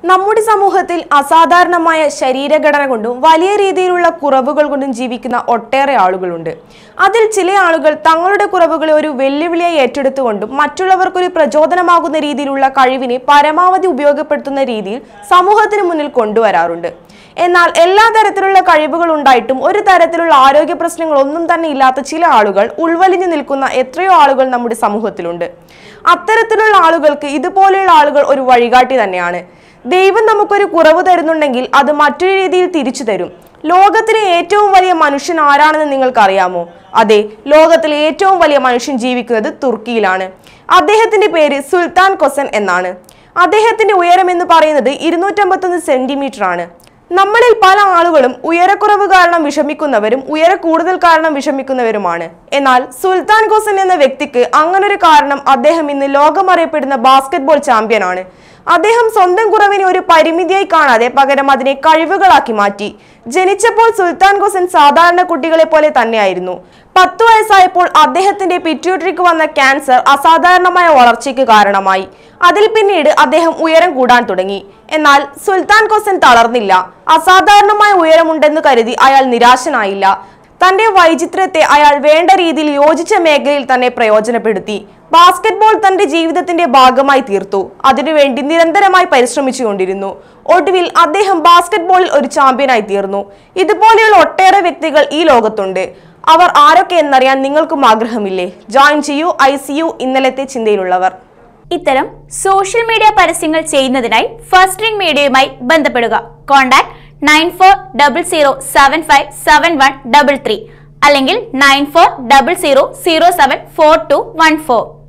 നമ്മുടെ സമൂഹത്തിൽ അസാധാരണമായ ശരീരഘടന കൊണ്ടും വലിയ രീതിയിലുള്ള കുറവുകൾ കൊണ്ടും ജീവിക്കുന്ന ഒട്ടേറെ ആളുകളുണ്ട് അതിൽ ചില ആളുകൾ തങ്ങളുടെ കുറവുകളെ ഒരു വെല്ലുവിളിയായി ഏറ്റെടുത്തുകൊണ്ടും മറ്റുള്ളവർക്കൊരു പ്രചോദനമാകുന്ന രീതിയിലുള്ള കഴിവിനെ പരമാവധി ഉപയോഗപ്പെടുത്തുന്ന രീതിയിൽ സമൂഹത്തിന് മുന്നിൽ കൊണ്ടുവരാറുണ്ട് എന്നാൽ എല്ലാ തരത്തിലുള്ള കഴിവുകൾ ഉണ്ടായിട്ടും ഒരു തരത്തിലുള്ള ആരോഗ്യ പ്രശ്നങ്ങൾ ഒന്നും തന്നെ ഇല്ലാത്ത ചില ആളുകൾ ഉൾവലിഞ്ഞു നിൽക്കുന്ന എത്രയോ ആളുകൾ നമ്മുടെ സമൂഹത്തിലുണ്ട് അത്തരത്തിലുള്ള ആളുകൾക്ക് ഇതുപോലെയുള്ള ആളുകൾ ഒരു വഴികാട്ടി തന്നെയാണ് ദൈവം നമുക്കൊരു കുറവ് തരുന്നുണ്ടെങ്കിൽ അത് മറ്റൊരു രീതിയിൽ തിരിച്ചു തരും ലോകത്തിലെ ഏറ്റവും വലിയ മനുഷ്യൻ ആരാണെന്ന് നിങ്ങൾക്കറിയാമോ അതെ ലോകത്തിലെ ഏറ്റവും വലിയ മനുഷ്യൻ ജീവിക്കുന്നത് തുർക്കിയിലാണ് അദ്ദേഹത്തിന്റെ പേര് സുൽത്താൻ കൊസൻ എന്നാണ് അദ്ദേഹത്തിന്റെ ഉയരം എന്ന് പറയുന്നത് ഇരുന്നൂറ്റമ്പത്തൊന്ന് സെന്റിമീറ്റർ ആണ് നമ്മളിൽ പല ആളുകളും ഉയരക്കുറവ് കാരണം വിഷമിക്കുന്നവരും ഉയര കൂടുതൽ കാരണം വിഷമിക്കുന്നവരുമാണ് എന്നാൽ സുൽത്താൻ ഖോസൻ എന്ന വ്യക്തിക്ക് അങ്ങനൊരു കാരണം അദ്ദേഹം ഇന്ന് ലോകമറിയപ്പെടുന്ന ബാസ്കറ്റ്ബോൾ ചാമ്പ്യനാണ് അദ്ദേഹം സ്വന്തം കുറവിനെ ഒരു പരിമിതിയായി കാണാതെ പകരം അതിനെ കഴിവുകളാക്കി മാറ്റി ജനിച്ചപ്പോൾ സുൽത്താൻ ഖോസൻ സാധാരണ കുട്ടികളെ പോലെ തന്നെയായിരുന്നു പത്തു വയസ്സായപ്പോൾ അദ്ദേഹത്തിന്റെ പിറ്റ്യൂട്ടറിക്ക് വന്ന ക്യാൻസർ അസാധാരണമായ വളർച്ചയ്ക്ക് കാരണമായി അതിൽ പിന്നീട് അദ്ദേഹം ഉയരം കൂടാൻ തുടങ്ങി എന്നാൽ സുൽത്താൻ കൊസൻ തളർന്നില്ല അസാധാരണമായ ഉയരമുണ്ടെന്ന് കരുതി അയാൾ നിരാശനായില്ല തന്റെ വൈചിത്രത്തെ അയാൾ വേണ്ട രീതിയിൽ യോജിച്ച മേഖലയിൽ തന്നെ പ്രയോജനപ്പെടുത്തി ബാസ്കറ്റ്ബോൾ തന്റെ ജീവിതത്തിന്റെ ഭാഗമായി തീർത്തു അതിനുവേണ്ടി നിരന്തരമായി പരിശ്രമിച്ചുകൊണ്ടിരുന്നു ഒടുവിൽ അദ്ദേഹം ബാസ്കറ്റ്ബോളിൽ ഒരു ചാമ്പ്യനായി തീർന്നു ഇതുപോലെയുള്ള ഒട്ടേറെ വ്യക്തികൾ ഈ ലോകത്തുണ്ട് അവർ ആരൊക്കെ എന്നറിയാൻ നിങ്ങൾക്കും ആഗ്രഹമില്ലേ ജോയിൻ ചെയ്യൂ ഐ സി യു ഇന്നലത്തെ ചിന്തയിലുള്ളവർ ഇത്തരം സോഷ്യൽ മീഡിയ പരസ്യങ്ങൾ ചെയ്യുന്നതിനായി ഫസ്റ്റ് റിംഗ് മീഡിയയുമായി ബന്ധപ്പെടുക contact nine four double zero seven five seven one double three അല്ലെങ്കിൽ nine four double zero zero seven four two one four